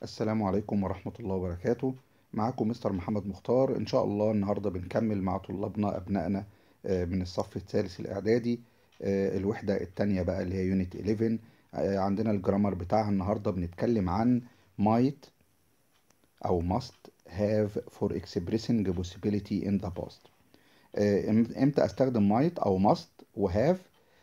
السلام عليكم ورحمة الله وبركاته معكم مستر محمد مختار إن شاء الله النهاردة بنكمل مع طلابنا أبنائنا آه، من الصف الثالث الإعدادي آه، الوحدة التانية بقى اللي هي يونت 11 آه، عندنا الجرامر بتاعها النهاردة بنتكلم عن might أو must have for expressing a possibility in the past آه، إم- إمتى أستخدم might أو must و have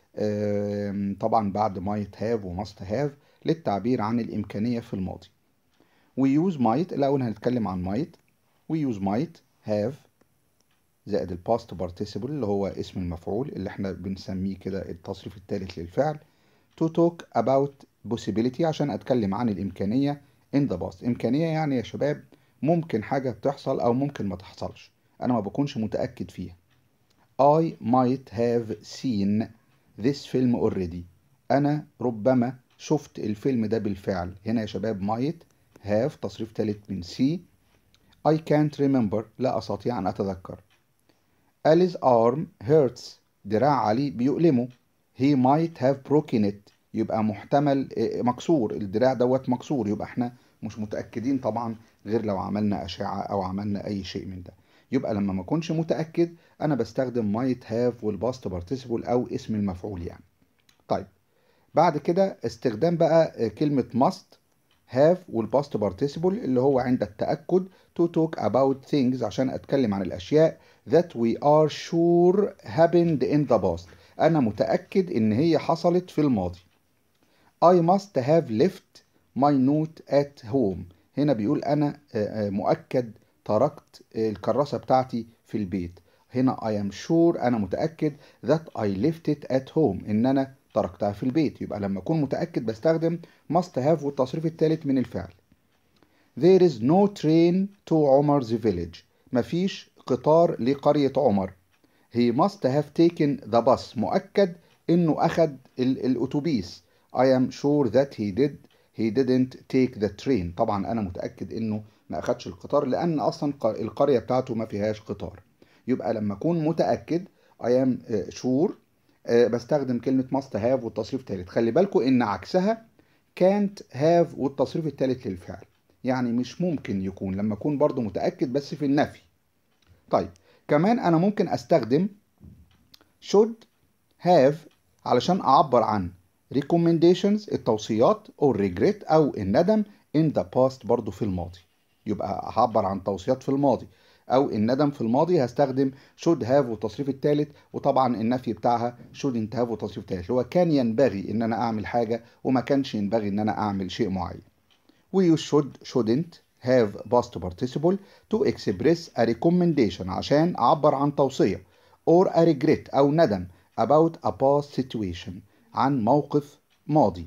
آم، طبعا بعد might have و must have للتعبير عن الإمكانية في الماضي we use might الأول هنتكلم عن might we use might have زائد ال past participle اللي هو اسم المفعول اللي احنا بنسميه كده التصريف الثالث للفعل to talk about possibility عشان أتكلم عن الإمكانية in the past إمكانية يعني يا شباب ممكن حاجة بتحصل أو ممكن ما تحصلش أنا ما بكونش متأكد فيها I might have seen this film already أنا ربما شفت الفيلم ده بالفعل هنا يا شباب might have تصريف ثالث من see I can't remember لا أستطيع أن أتذكر Ali's arm hurts دراع علي بيؤلمه he might have broken it يبقى محتمل إيه، مكسور الدراع دوت مكسور يبقى احنا مش متأكدين طبعا غير لو عملنا أشعة أو عملنا أي شيء من ده يبقى لما ما اكونش متأكد أنا بستخدم might have والباست participle أو اسم المفعول يعني طيب بعد كده استخدام بقى كلمة must have والباست participle اللي هو عند التأكد to talk about things عشان أتكلم عن الأشياء that we are sure happened in the past أنا متأكد إن هي حصلت في الماضي I must have left my note at home هنا بيقول أنا آه، آه، مؤكد تركت الكراسة بتاعتي في البيت هنا I am sure أنا متأكد that I left it at home إن أنا تركتها في البيت يبقى لما أكون متأكد بستخدم must have والتصريف الثالث من الفعل There is no train to عمر's village مفيش قطار لقرية عمر He must have taken the bus مؤكد إنه أخد ال- الأتوبيس I am sure that he did he didn't take the train طبعا أنا متأكد إنه ما أخدش القطار لأن أصلا ق- القرية بتاعته ما فيهاش قطار يبقى لما أكون متأكد I am آه، sure آه، بستخدم كلمة must have والتصريف الثالث خلي بالكم إن عكسها can't have والتصريف الثالث للفعل يعني مش ممكن يكون لما أكون برضو متأكد بس في النفي طيب كمان أنا ممكن أستخدم should have علشان أعبر عن recommendations التوصيات or regret أو الندم in the past برضو في الماضي يبقى هعبر عن توصيات في الماضي أو الندم في الماضي هستخدم should have والتصريف الثالث وطبعا النفي بتاعها shouldn't have والتصريف الثالث اللي هو كان ينبغي إن أنا أعمل حاجة وما كانش ينبغي إن أنا أعمل شيء معين we use should shouldn't have past participle to express a recommendation عشان أعبر عن توصية or a regret أو ندم about a past situation عن موقف ماضي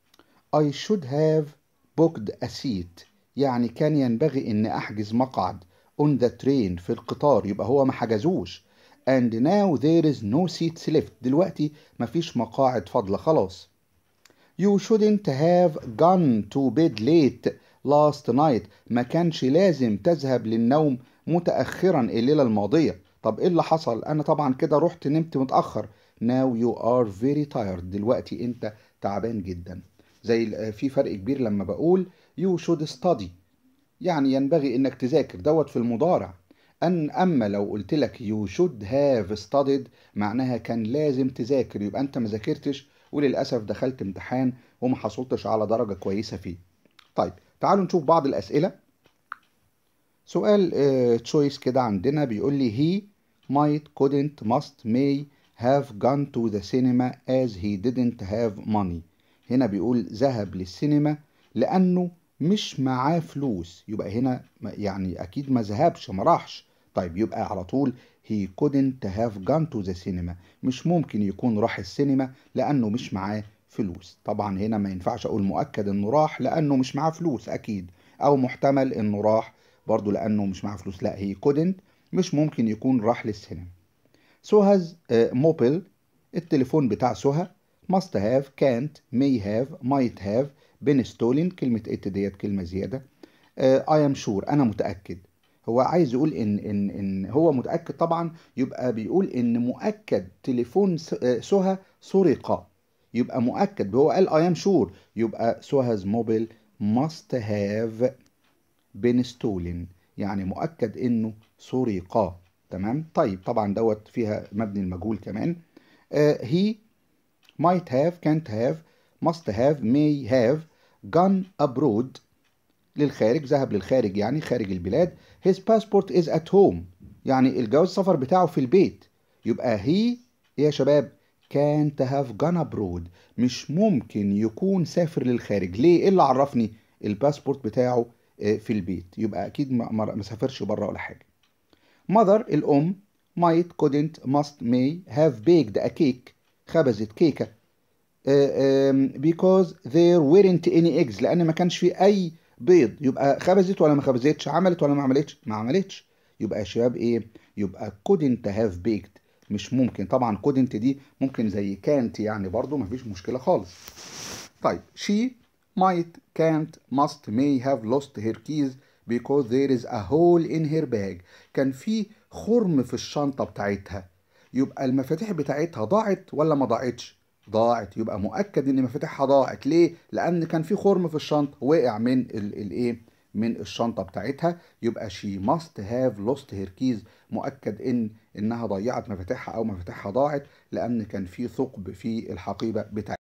I should have booked a seat يعني كان ينبغي إن أحجز مقعد on the train في القطار يبقى هو ما حجزوش and now there is no seats left دلوقتي مفيش مقاعد فاضلة خلاص You shouldn't have gone to bed late last night ما كانش لازم تذهب للنوم متأخرا الليلة الماضية طب ايه اللي حصل انا طبعا كده رحت نمت متأخر now you are very tired دلوقتي انت تعبان جدا زي ال- في فرق كبير لما بقول you should study يعني ينبغي انك تذاكر دوت في المضارع أن أما لو قلت لك you should have studied معناها كان لازم تذاكر يبقى أنت ما ذاكرتش وللأسف دخلت امتحان وما حصلتش على درجة كويسة فيه طيب تعالوا نشوف بعض الأسئلة سؤال تشويس كده عندنا بيقول لي he might couldn't must may have gone to the cinema as he didn't have money هنا بيقول ذهب للسينما لأنه مش معاه فلوس يبقى هنا ما- يعني أكيد ما ذهبش ما راحش طيب يبقى على طول he couldn't have gone to the cinema مش ممكن يكون راح السينما لأنه مش معاه فلوس طبعا هنا ما ينفعش أقول مؤكد إنه راح لأنه مش معاه فلوس أكيد أو محتمل إنه راح برضو لأنه مش معاه فلوس لا he couldn't مش ممكن يكون راح للسينما سوهاز موبيل التليفون بتاع سهى must have can't may have might have been stolen كلمة it ديت كلمة زيادة آه، I am sure أنا متأكد هو عايز يقول إن إن إن هو متأكد طبعا يبقى بيقول إن مؤكد تليفون س- آه، سهى سرق يبقى مؤكد هو قال I am sure يبقى سها's mobile must have been stolen يعني مؤكد انه سرق تمام طيب طبعا دوت فيها مبني المجهول كمان uh, he might have can't have must have may have gone abroad للخارج ذهب للخارج يعني خارج البلاد his passport is at home يعني الجواز السفر بتاعه في البيت يبقى he يا شباب can't have gone abroad مش ممكن يكون سافر للخارج ليه ايه اللي عرفني الباسبورت بتاعه في البيت يبقى اكيد ما سافرش بره ولا حاجه mother الام might couldn't must may have baked a cake خبزت كيكه because there weren't any eggs لان ما كانش في اي بيض يبقى خبزت ولا ما خبزتش عملت ولا ما عملتش ما عملتش يبقى يا شباب ايه يبقى couldn't have baked مش ممكن طبعا couldn't دي ممكن زي can't يعني برضو مفيش مشكلة خالص طيب she might can't must may have lost her keys because there is a hole in her bag كان في خرم في الشنطة بتاعتها يبقى المفاتيح بتاعتها ضاعت ولا ما ضاعتش ضاعت يبقى مؤكد ان مفاتيحها ضاعت ليه لان كان في خرم في الشنطة وقع من الايه من الشنطة بتاعتها يبقى she must have lost her keys مؤكد ان انها ضيعت مفاتيحها او مفاتيحها ضاعت لان كان في ثقب في الحقيبة بتاعتها